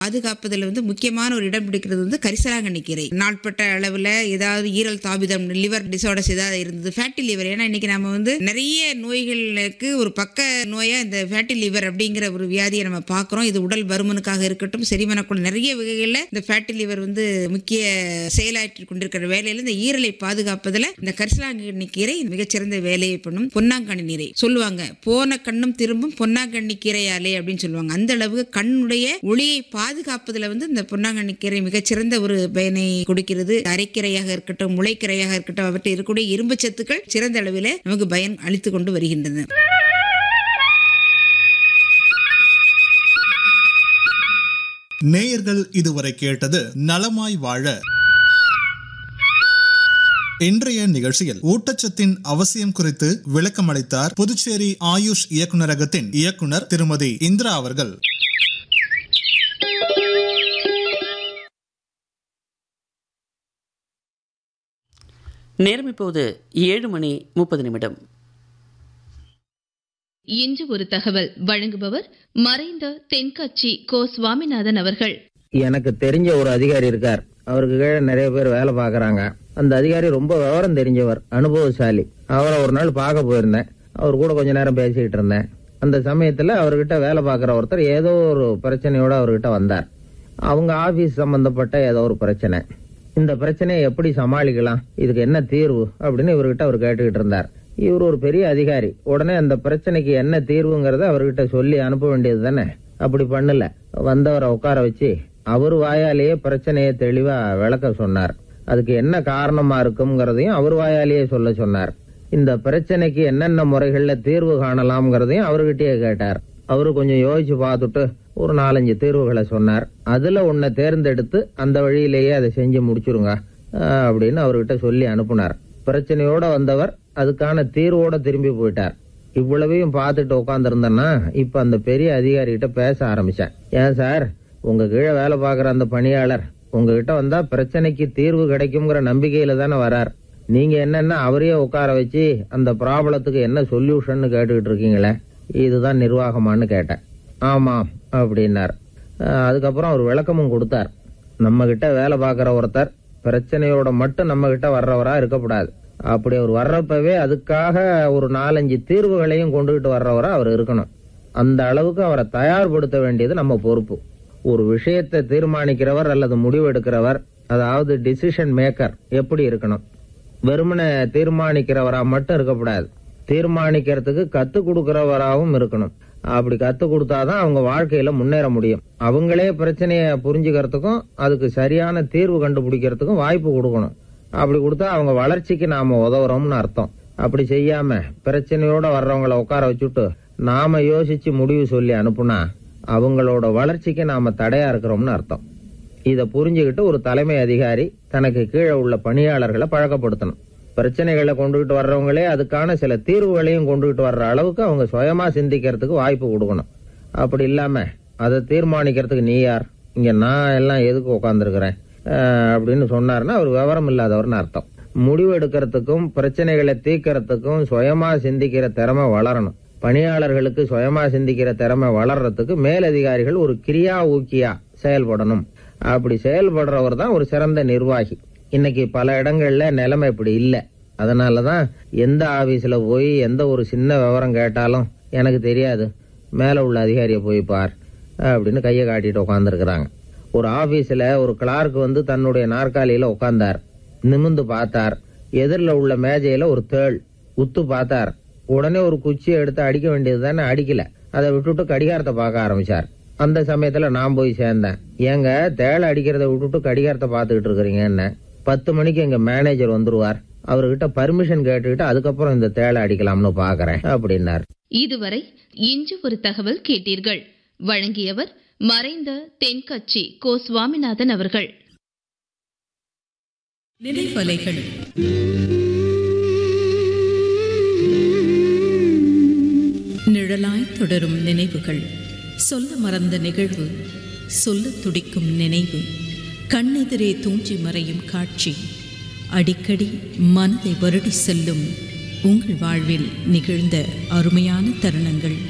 பாதுகாப்பதில் வந்து முக்கியமான ஒரு இடம் பிடிக்கிறது வந்து கரிசலாங்கண்ணி கீரை நாட்பட்ட அளவில் ஏதாவது ஈரல் தாபிதம் லிவர் டிசார்டர்ஸ் ஏதாவது இருந்தது ஃபேட்டி லிவர் ஏன்னா இன்னைக்கு நம்ம வந்து நிறைய நோய்களுக்கு ஒரு பக்க நோயா இந்த ஃபேட்டி லிவர் அப்படிங்கிற ஒரு வியாதியை நம்ம பார்க்குறோம் இது உடல் பருமனுக்காக இருக்கட்டும் செரிமானக்குள்ள நிறைய வகைகளில் இந்த ஃபேட்டி லிவர் வந்து முக்கிய செயலாற்றி கொண்டிருக்கிற வேலையில் இந்த ஈரலை பாதுகாப்பதில் இந்த கரிசலாங்கண்ணி கீரை மிகச்சிறந்த வேலையை பண்ணும் பொன்னாங்கண்ணி நீரை சொல்லுவாங்க போன கண்ணும் திரும்பும் பொன்னாங்கண்ணி கீரையாலே அப்படின்னு சொல்லுவாங்க அந்த அளவுக்கு கண்ணுடைய ஒளியை பாதுகாப்பதில் வந்து இந்த பொன்னாங்கண்ணி கீரை மிகச்சிறந்த ஒரு பயனை கொடுக்கிறது அரைக்கீரையாக இருக்கட்டும் முளைக்கீரையாக இருக்கட்டும் அவற்றில் இருக்கக்கூடிய இரும்பு சத்துக்கள் சிறந்த அளவில் நமக்கு பயன் அளித்து கொண்டு வருகின்றன நேயர்கள் இதுவரை கேட்டது நலமாய் வாழ இன்றைய நிகழ்ச்சியில் ஊட்டச்சத்தின் அவசியம் குறித்து விளக்கமளித்தார் புதுச்சேரி ஆயுஷ் இயக்குநரகத்தின் இயக்குனர் திருமதி இந்திரா அவர்கள் நேரம் இப்போது ஏழு மணி முப்பது நிமிடம் இன்று ஒரு தகவல் வழங்குபவர் மறைந்த தென்கட்சி கோ சுவாமிநாதன் அவர்கள் எனக்கு தெரிஞ்ச ஒரு அதிகாரி இருக்கார் அவருக்கு கீழே நிறைய பேர் வேலை பார்க்கறாங்க அந்த அதிகாரி ரொம்ப விவரம் தெரிஞ்சவர் அனுபவசாலி அவரை ஒரு நாள் பார்க்க போயிருந்தேன் அவர் கூட கொஞ்ச நேரம் பேசிக்கிட்டு இருந்தேன் அந்த சமயத்துல அவர்கிட்ட வேலை பார்க்குற ஒருத்தர் ஏதோ ஒரு பிரச்சனையோட அவர்கிட்ட வந்தார் அவங்க ஆபீஸ் சம்பந்தப்பட்ட ஏதோ ஒரு பிரச்சனை இந்த பிரச்சனையை எப்படி சமாளிக்கலாம் இதுக்கு என்ன தீர்வு அப்படின்னு இவர்கிட்ட அவர் கேட்டுக்கிட்டு இருந்தார் இவர் ஒரு பெரிய அதிகாரி உடனே அந்த பிரச்சனைக்கு என்ன தீர்வுங்கிறத அவர்கிட்ட சொல்லி அனுப்ப வேண்டியது தானே அப்படி பண்ணல வந்தவரை உட்கார வச்சு அவர் வாயாலேயே பிரச்சனையை தெளிவா விளக்க சொன்னார் அதுக்கு என்ன காரணமா இருக்குங்கிறதையும் அவர் வாயாலேயே சொல்ல சொன்னார் இந்த பிரச்சனைக்கு என்னென்ன முறைகள்ல தீர்வு காணலாம்ங்கிறதையும் அவர்கிட்டயே கேட்டார் அவரு கொஞ்சம் யோசிச்சு பார்த்துட்டு ஒரு நாலஞ்சு தீர்வுகளை சொன்னார் அதுல ஒன்ன தேர்ந்தெடுத்து அந்த வழியிலேயே அதை செஞ்சு முடிச்சிருங்க ஆஹ், அப்படின்னு அவர்கிட்ட சொல்லி அனுப்புனார் பிரச்சனையோட வந்தவர் அதுக்கான தீர்வோட திரும்பி போயிட்டார் இவ்வளவையும் பார்த்துட்டு உட்காந்துருந்தேன்னா இப்ப அந்த பெரிய அதிகாரிகிட்ட பேச ஆரம்பிச்சேன் ஏன் சார் உங்க கீழே வேலை பார்க்குற அந்த பணியாளர் உங்ககிட்ட வந்தா பிரச்சனைக்கு தீர்வு கிடைக்குங்கிற நம்பிக்கையில தானே வரார் நீங்க என்னன்னா அவரையே உட்கார வச்சு அந்த ப்ராப்ளத்துக்கு என்ன சொல்யூஷன் கேட்டுக்கிட்டு இருக்கீங்களே இதுதான் நிர்வாகமான்னு கேட்டேன் ஆமாம் அப்படின்னார் அஹ் அதுக்கப்புறம் அவர் விளக்கமும் கொடுத்தார் நம்ம கிட்ட வேலை பார்க்குற ஒருத்தர் பிரச்சனையோட மட்டும் நம்ம கிட்ட வர்றவரா இருக்கக்கூடாது அப்படி அவர் வர்றப்பவே அதுக்காக ஒரு நாலஞ்சு தீர்வுகளையும் கொண்டுகிட்டு வர்றவரா அவர் இருக்கணும் அந்த அளவுக்கு அவரை தயார்படுத்த வேண்டியது நம்ம பொறுப்பு ஒரு விஷயத்தை தீர்மானிக்கிறவர் அல்லது முடிவெடுக்கிறவர் அதாவது டிசிஷன் மேக்கர் எப்படி இருக்கணும் வெறுமனே தீர்மானிக்கிறவரா மட்டும் இருக்கக்கூடாது தீர்மானிக்கிறதுக்கு கத்து கொடுக்கிறவராகவும் இருக்கணும் அப்படி கத்து கொடுத்தாதான் அவங்க வாழ்க்கையில முன்னேற முடியும் அவங்களே பிரச்சனைய புரிஞ்சுக்கிறதுக்கும் அதுக்கு சரியான தீர்வு கண்டுபிடிக்கிறதுக்கும் வாய்ப்பு கொடுக்கணும் அப்படி கொடுத்தா அவங்க வளர்ச்சிக்கு நாம உதவுறோம்னு அர்த்தம் அப்படி செய்யாம பிரச்சனையோட வர்றவங்கள உட்கார வச்சுட்டு நாம யோசிச்சு முடிவு சொல்லி அனுப்புனா அவங்களோட வளர்ச்சிக்கு நாம தடையா இருக்கிறோம்னு அர்த்தம் இத புரிஞ்சுக்கிட்டு ஒரு தலைமை அதிகாரி தனக்கு கீழே உள்ள பணியாளர்களை பழக்கப்படுத்தணும் பிரச்சனைகளை கொண்டுகிட்டு வர்றவங்களே அதுக்கான சில தீர்வுகளையும் கொண்டுகிட்டு வர்ற அளவுக்கு அவங்க சுயமா சிந்திக்கிறதுக்கு வாய்ப்பு கொடுக்கணும் அப்படி இல்லாம அதை தீர்மானிக்கிறதுக்கு நீ யார் இங்க நான் எல்லாம் எதுக்கு உட்காந்துருக்கிறேன் அப்படின்னு சொன்னாருன்னா அவர் விவரம் இல்லாதவர்னு அர்த்தம் முடிவு எடுக்கிறதுக்கும் பிரச்சனைகளை தீர்க்கறதுக்கும் சுயமா சிந்திக்கிற திறமை வளரணும் பணியாளர்களுக்கு சுயமா சிந்திக்கிற திறமை வளர்றதுக்கு மேலதிகாரிகள் ஒரு கிரியா ஊக்கியா செயல்படணும் அப்படி செயல்படுறவர் தான் ஒரு சிறந்த நிர்வாகி இன்னைக்கு பல இடங்கள்ல நிலைமை இப்படி இல்ல அதனாலதான் எந்த ஆபீஸ்ல போய் எந்த ஒரு சின்ன விவரம் கேட்டாலும் எனக்கு தெரியாது மேல உள்ள அதிகாரியை போய் பார் அப்படின்னு கையை காட்டிட்டு உட்காந்துருக்கிறாங்க ஒரு ஆபீஸ்ல ஒரு கிளார்க் வந்து தன்னுடைய நாற்காலியில உட்கார்ந்தார் நிமிந்து பார்த்தார் எதிரில் உள்ள மேஜையில ஒரு தேள் உத்து பார்த்தார் உடனே ஒரு குச்சியை எடுத்து அடிக்க வேண்டியது தானே அடிக்கல அதை விட்டுட்டு கடிகாரத்தை பார்க்க ஆரம்பிச்சார் அந்த சமயத்துல நான் போய் சேர்ந்தேன் ஏங்க தேளை அடிக்கிறத விட்டுட்டு கடிகாரத்தை பார்த்துக்கிட்டு இருக்கிறீங்கன்னு பத்து மணிக்கு எங்க மேனேஜர் வந்துருவார் அவர்கிட்ட பர்மிஷன் கேட்டுக்கிட்டு அதுக்கப்புறம் இந்த தேளை அடிக்கலாம்னு பாக்குறேன் அப்படின்னார் இதுவரை இன்று ஒரு தகவல் கேட்டீர்கள் வழங்கியவர் மறைந்த தென்கட்சி கோ சுவாமிநாதன் அவர்கள் நினைவலைகள் நிழலாய் தொடரும் நினைவுகள் சொல்ல மறந்த நிகழ்வு சொல்லத் துடிக்கும் நினைவு கண்ணெதிரே தூஞ்சி மறையும் காட்சி அடிக்கடி மனதை வருடி செல்லும் உங்கள் வாழ்வில் நிகழ்ந்த அருமையான தருணங்கள்